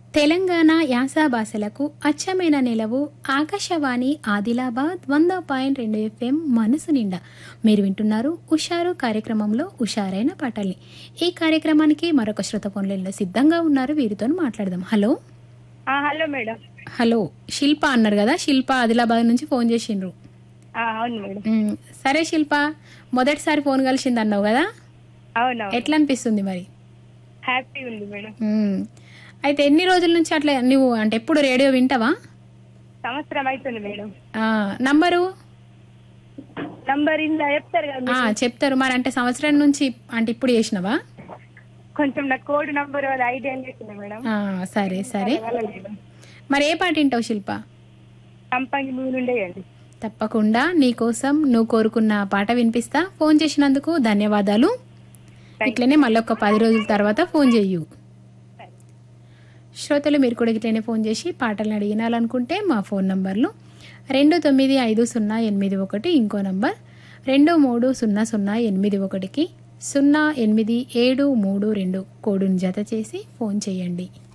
తెలంగాణ యాస భాషలకు అచ్చమైన నిలవు ఆకాశవాణి ఆదిలాబాద్ వంద పాయింట్ రెండు ఎఫ్ఎం మనసు నిండా మీరు వింటున్నారు ఉషారు కార్యక్రమంలో ఉషారైన పాటల్ని ఈ కార్యక్రమానికి మరొక శ్రోత ఫోన్లలో సిద్ధంగా ఉన్నారు వీరితో మాట్లాడదాం హలో ఆ, హలో మేడం హలో శిల్ప అన్నారు కదా శిల్ప ఆదిలాబాద్ నుంచి ఫోన్ చేసిండ్రు ఆ, అవును మేడం మ్, సరే శిల్ప మొదటిసారి ఫోన్ కలిసింది అన్నావు కదా అవునవును ఎట్లా అనిపిస్తుంది మరి హ్యాపీ ఉంది మేడం మ్, అయితే ఎన్ని రోజుల నుంచి అట్లా నువ్వు అంటే ఎప్పుడు రేడియో వింటావా సంవత్సరం అవుతుంది మేడం ఆ, నంబరు నంబర్ ఇందా చెప్తారు కదా ఆ, మీకు? చెప్తారు మరి అంటే సంవత్సరం నుంచి అంటే ఇప్పుడు చేసినవా కొంచెం నా కోడ్ నంబర్ అది ఐడియా లేకుండా మేడం ఆ, సరే సరే అలా మేడం మరి ఏ పాట వింటావు శిల్ప కంపంగి మూడు ఉండేయండి తప్పకుండా నీకోసం నువ్వు కోరుకున్న పాట వినిపిస్తా ఫోన్ చేసినందుకు ధన్యవాదాలు ఇట్లనే మళ్ళీ ఒక పది రోజుల తర్వాత ఫోన్ చెయ్యు శ్రోతలు మీరు కూడా ఇట్లనే ఫోన్ చేసి పాటలను అడిగినాలనుకుంటే మా ఫోన్ నంబర్లు రెండు తొమ్మిది ఐదు సున్నా ఎనిమిది ఒకటి ఇంకో నంబర్ రెండు మూడు సున్నా సున్నా ఎనిమిది ఒకటికి సున్నా ఎనిమిది ఏడు మూడు రెండు కోడును జత చేసి ఫోన్ చేయండి